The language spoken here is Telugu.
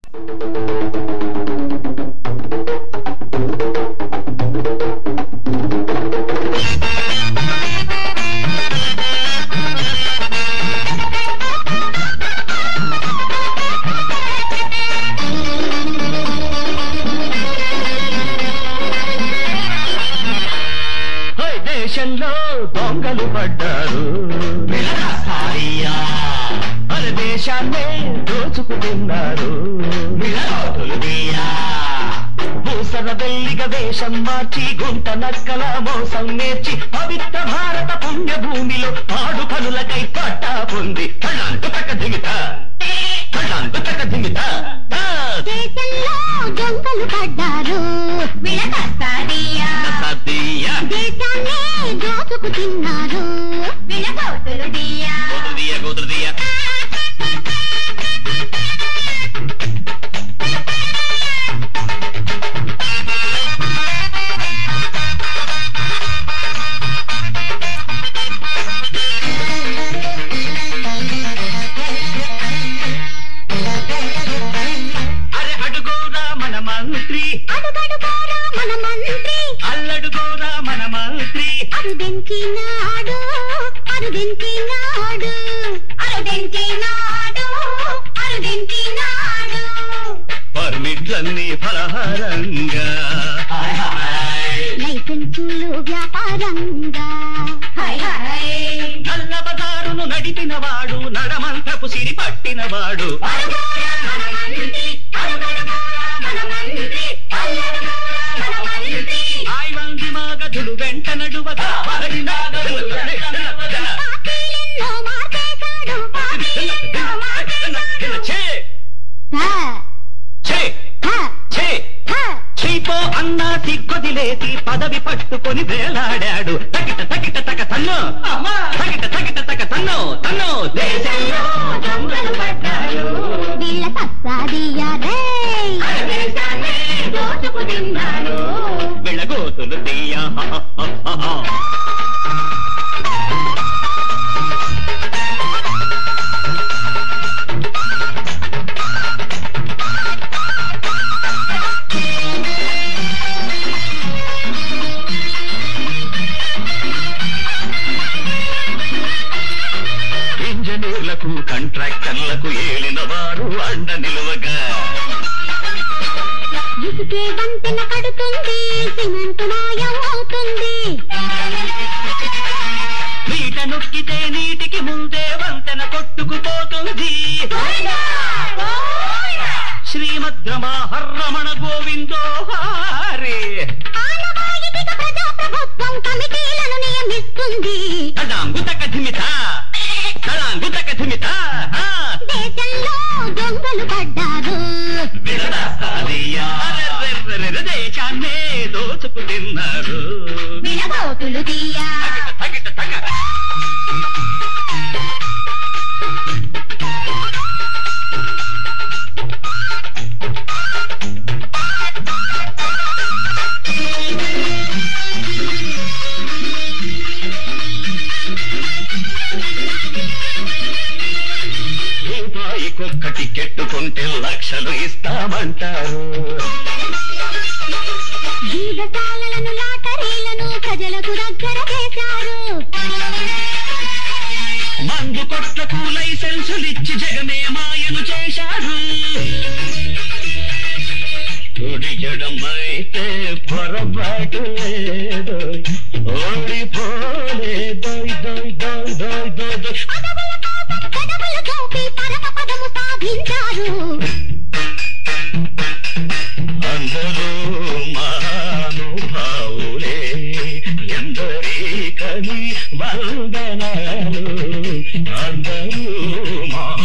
హోయ్ దేశంలో దొంగలు పడ్డారు మన దేశాన్నే దోచుకుతున్నారు భూసర వెల్లిగ వేషం మార్చి గుంట నక్కల మోసం నేర్చి పవిత్ర భారత పుణ్య భూమిలో ఆడు కనులకై పట్టా పొంది కళ్ళాంకు తక్క దిమిత కళ్ళాంకు తక్క దిమిత దేశంలో దొంగలు పడ్డారు విడతీయ దేశాన్ని దోచుకు తిన్నారు విడగోతులు దియా గోతుదియ గోతుదియ అరే అడుగోరా మన మంత్రి అడుగడుగోరా మన మంత్రి అల్లడుగోరా మన మంత్రి అరుదెంకినాడు అరుదెంకినాడు అరుదెంకినాడు అరుదెంకినాడు పర్మిట్లన్నీ ఫలహారంగా లైసెన్సులు వ్యాపారంగా హాయ్ హాయ్ నల్ల బజారును నడిపినవాడు నడమంతపు సిరి పట్టినవాడు అడుగోరా మన మంత్రి అడుగడుగోరా మన మంత్రి అల్లడుగోరా మన మంత్రి ఆయవంది మాగధులు వెంట నడువగా వరడి నాగధులు వెంట నడువగా. పార్టీలెన్నో మార్చేశాడు పార్టీలెన్నో మార్చేశాడు ఛే, హ ఛే, హ ఛే. హ చీపో అన్నా సిగ్గొదిలేసి పదవి పట్టుకొని వేలాడాడు తగిట తగిట తగ తన్ను తగిట తగిట తగ తన్ను తన్ను దేశంలో దొంగలు పడ్డారు వీళ్ళ సత్సాదియారే దోచుకు తిన్నారు వెళ్ళగోతులు తీయ ఇంజనీర్లకు కాంట్రాక్టర్లకు ఏలిన వారు అండ నిలువగా ఇసుకే వంతెన కడుతుంది సిమెంట్ మాయం అవుతుంది నీట నొక్కితే నీటికి ముందే వంతెన కొట్టుకుపోతుంది శ్రీమద్రమాహర్రమణ గోవిందో హారే ఆనవాయితీగా ప్రజాప్రభుత్వం కమిటీలను నియమిస్తుంది తడాంగు తక ధిమిత తడాంగు తక ధిమిత దేశంలో దొంగలు పడ్డారు దేశాన్నే దోచుకు తిన్నారు విడగోతులు తీయా తగిట తగ రూపాయికొక్క టికెట్ కొంటే లక్షలు ఇస్తామంటారు జీవశాలలను లాటరీలను ప్రజలకు దగ్గర చేశారు మందు కొట్లకు లైసెన్సులిచ్చి జగమే మాయను చేశారు కుడియడమైతే పొరపాటు లేదు ఓడిపోలే దొయ్ దొయ్ దొయ్ దొయ్ దొయ్ దొయ్. పదవుల కోసం పెదవులు చూపి పరమ పదము సాధించారు అందరూ మహానుభావులే ఎందరికని వందనాలు అందరూ మా